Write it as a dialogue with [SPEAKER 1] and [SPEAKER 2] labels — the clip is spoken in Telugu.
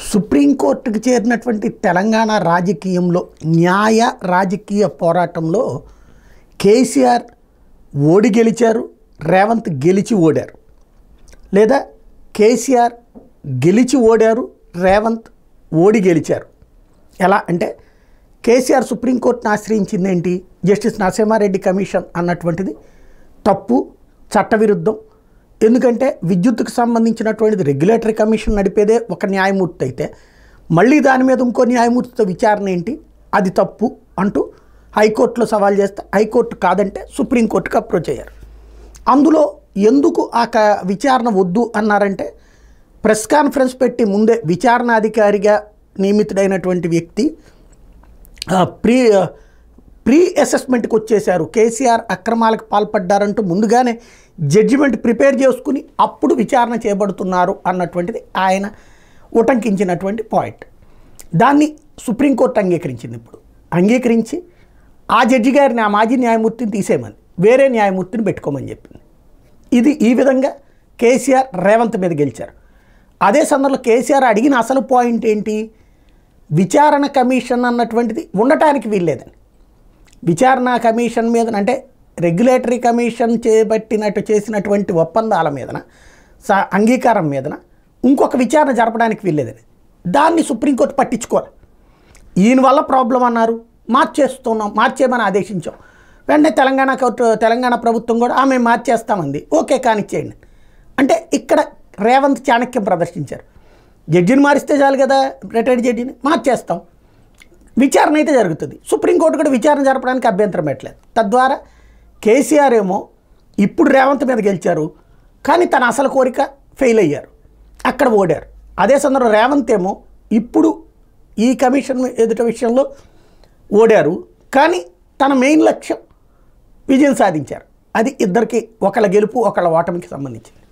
[SPEAKER 1] సుప్రీంకోర్టుకు చేరినటువంటి తెలంగాణ రాజకీయంలో న్యాయ రాజకీయ పోరాటంలో కేసీఆర్ ఓడి గెలిచారు రేవంత్ గెలిచి ఓడారు లేదా కేసీఆర్ గెలిచి ఓడారు రేవంత్ ఓడి గెలిచారు ఎలా అంటే కేసీఆర్ సుప్రీంకోర్టును ఆశ్రయించింది ఏంటి జస్టిస్ నరసింహారెడ్డి కమిషన్ అన్నటువంటిది తప్పు చట్టవిరుద్ధం ఎందుకంటే విద్యుత్తుకు సంబంధించినటువంటిది రెగ్యులేటరీ కమిషన్ నడిపేదే ఒక న్యాయమూర్తి అయితే మళ్ళీ దాని మీద ఇంకో న్యాయమూర్తితో విచారణ ఏంటి అది తప్పు అంటూ హైకోర్టులో సవాల్ చేస్తే హైకోర్టు కాదంటే సుప్రీంకోర్టుకు అప్రోచ్ అయ్యారు అందులో ఎందుకు ఆ క విచారణ వద్దు అన్నారంటే ప్రెస్ కాన్ఫరెన్స్ పెట్టి ముందే విచారణాధికారిగా నియమితుడైనటువంటి వ్యక్తి ఆ, ప్రీ ప్రీ అసెస్మెంట్కి వచ్చేశారు కేసీఆర్ అక్రమాలకు పాల్పడ్డారంటూ ముందుగానే జడ్జిమెంట్ ప్రిపేర్ చేసుకుని అప్పుడు విచారణ చేయబడుతున్నారు అన్నటువంటిది ఆయన ఉటంకించినటువంటి పాయింట్ దాన్ని సుప్రీంకోర్టు అంగీకరించింది ఇప్పుడు అంగీకరించి ఆ జడ్జి గారిని ఆ మాజీ న్యాయమూర్తిని తీసేయమని వేరే న్యాయమూర్తిని పెట్టుకోమని చెప్పింది ఇది ఈ విధంగా కేసీఆర్ రేవంత్ మీద గెలిచారు అదే సందర్భంలో కేసీఆర్ అడిగిన అసలు పాయింట్ ఏంటి విచారణ కమిషన్ అన్నటువంటిది ఉండటానికి వీల్లేదని విచారణ కమిషన్ మీద అంటే రెగ్యులేటరీ కమిషన్ చేపట్టినట్టు చేసినటువంటి ఒప్పందాల మీదన స అంగీకారం మీదన ఇంకొక విచారణ జరపడానికి వీల్లేదని దాన్ని సుప్రీంకోర్టు పట్టించుకోవాలి ఈయన వల్ల ప్రాబ్లం అన్నారు మార్చేస్తున్నాం మార్చేయమని ఆదేశించాం వెంటనే తెలంగాణ కోర్టు తెలంగాణ ప్రభుత్వం కూడా ఆమె మార్చేస్తామంది ఓకే కానిచ్చేయండి అంటే ఇక్కడ రేవంత్ చాణక్యం ప్రదర్శించారు జడ్జిని మారిస్తే చాలు కదా రిటైర్డ్ జడ్జిని మార్చేస్తాం విచారణ అయితే జరుగుతుంది సుప్రీంకోర్టు కూడా విచారణ జరపడానికి అభ్యంతరం పెట్టలేదు తద్వారా కేసీఆర్ ఏమో ఇప్పుడు రేవంత్ మీద గెలిచారు కానీ తన అసలు కోరిక ఫెయిల్ అయ్యారు అక్కడ ఓడారు అదే సందర్భంలో రేవంత్ ఏమో ఇప్పుడు ఈ కమిషన్ ఎదుట విషయంలో ఓడారు కానీ తన మెయిన్ లక్ష్యం విజయం సాధించారు అది ఇద్దరికి ఒకళ్ళ గెలుపు ఒకళ్ళ ఓటమికి సంబంధించింది